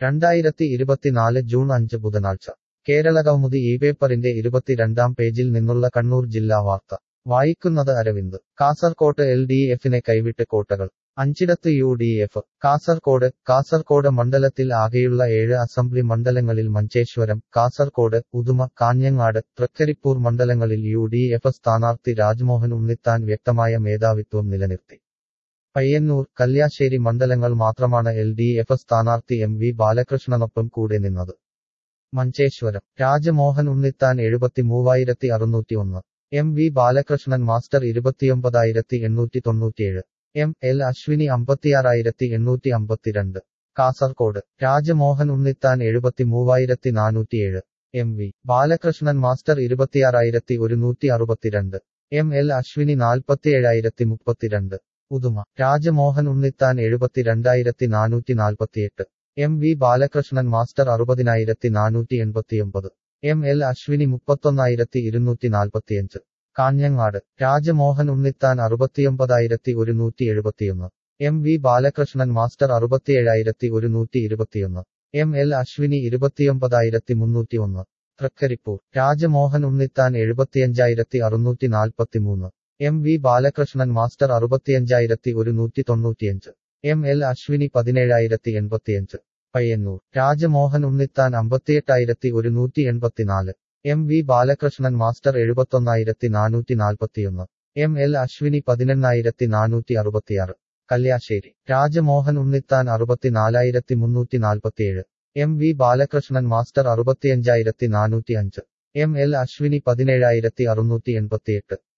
രണ്ടായിരത്തി ഇരുപത്തിനാല് ജൂൺ അഞ്ച് ബുധനാഴ്ച കേരളകൗമുദി ഈ പേപ്പറിന്റെ ഇരുപത്തിരണ്ടാം പേജിൽ നിന്നുള്ള കണ്ണൂർ ജില്ലാ വാർത്ത വായിക്കുന്നത് അരവിന്ദ് കാസർകോട്ട് എൽ ഡി എഫിനെ കൈവിട്ട് കോട്ടകൾ അഞ്ചിടത്ത് U D F Kasaragod Kasaragod മണ്ഡലത്തിൽ ആകെയുള്ള ഏഴ് അസംബ്ലി മണ്ഡലങ്ങളിൽ മഞ്ചേശ്വരം കാസർകോട് ഉദുമ കാഞ്ഞങ്ങാട് തൃക്കരിപ്പൂർ മണ്ഡലങ്ങളിൽ യു ഡി എഫ് സ്ഥാനാർത്ഥി രാജ്മോഹൻ ഉണ്ണിത്താൻ വ്യക്തമായ മേധാവിത്വം നിലനിർത്തി പയ്യന്നൂർ കല്യാശ്ശേരി മണ്ഡലങ്ങൾ മാത്രമാണ് എൽ ഡി എഫ് സ്ഥാനാർത്ഥി എം വി ബാലകൃഷ്ണനൊപ്പം കൂടെ നിന്നത് മഞ്ചേശ്വരം രാജമോഹൻ ഉണ്ണിത്താൻ എഴുപത്തി മൂവായിരത്തി അറുന്നൂറ്റി ഒന്ന് എം വി ബാലകൃഷ്ണൻ മാസ്റ്റർ ഇരുപത്തിയൊമ്പതായിരത്തി എണ്ണൂറ്റി തൊണ്ണൂറ്റിയേഴ് എം എൽ അശ്വിനി അമ്പത്തിയാറായിരത്തി എണ്ണൂറ്റി അമ്പത്തിരണ്ട് കാസർകോട് രാജമോഹൻ ഉണ്ണിത്താൻ എഴുപത്തി മൂവായിരത്തി നാനൂറ്റിയേഴ് എം വി ബാലകൃഷ്ണൻ മാസ്റ്റർ ഇരുപത്തിയാറായിരത്തി ഒരുന്നൂറ്റി അറുപത്തിരണ്ട് എം എൽ അശ്വിനി നാൽപ്പത്തിയേഴായിരത്തി മുപ്പത്തിരണ്ട് ഉദുമ രാജമോഹൻ ഉണ്ണിത്താൻ എഴുപത്തിരണ്ടായിരത്തി നാനൂറ്റി നാൽപ്പത്തിയെട്ട് എം വി ബാലകൃഷ്ണൻ മാസ്റ്റർ അറുപതിനായിരത്തി നാനൂറ്റി എൺപത്തിയൊമ്പത് എം എൽ അശ്വിനി മുപ്പത്തൊന്നായിരത്തി ഇരുന്നൂറ്റി നാൽപ്പത്തിയഞ്ച് കാഞ്ഞങ്ങാട് രാജമോഹൻ ഉണ്ണിത്താൻ അറുപത്തിയൊമ്പതായിരത്തി ഒരുന്നൂറ്റി എഴുപത്തിയൊന്ന് എം വി ബാലകൃഷ്ണൻ മാസ്റ്റർ അറുപത്തിയേഴായിരത്തി ഒരുന്നൂറ്റി ഇരുപത്തിയൊന്ന് എം എൽ അശ്വിനി ഇരുപത്തിയൊമ്പതായിരത്തി മുന്നൂറ്റി ഒന്ന് തൃക്കരിപ്പൂർ രാജമോഹൻ ഉണ്ണിത്താൻ എഴുപത്തിയഞ്ചായിരത്തി അറുന്നൂറ്റി നാൽപ്പത്തിമൂന്ന് എം വി ബാലകൃഷ്ണൻ മാസ്റ്റർ അറുപത്തിയഞ്ചായിരത്തി ഒരുന്നൂറ്റി തൊണ്ണൂറ്റിയഞ്ച് എം എൽ അശ്വിനി പതിനേഴായിരത്തി എൺപത്തിയഞ്ച് പയ്യന്നൂർ രാജമോഹൻ ഉണ്ണിത്താൻ അമ്പത്തിയെട്ടായിരത്തി ഒരുന്നൂറ്റി എൺപത്തിനാല് എം വി ബാലകൃഷ്ണൻ മാസ്റ്റർ എഴുപത്തൊന്നായിരത്തി നാനൂറ്റി നാൽപ്പത്തിയൊന്ന് എം എൽ അശ്വിനി പതിനെണ്ണായിരത്തി നാനൂറ്റി അറുപത്തിയാറ് കല്യാശ്ശേരി രാജമോഹൻ ഉണ്ണിത്താൻ അറുപത്തിനാലായിരത്തി മുന്നൂറ്റി നാൽപ്പത്തിയേഴ് എം വി ബാലകൃഷ്ണൻ മാസ്റ്റർ അറുപത്തിയഞ്ചായിരത്തി നാനൂറ്റി അഞ്ച് എം എൽ അശ്വിനി പതിനേഴായിരത്തി അറുന്നൂറ്റി എൺപത്തിയെട്ട്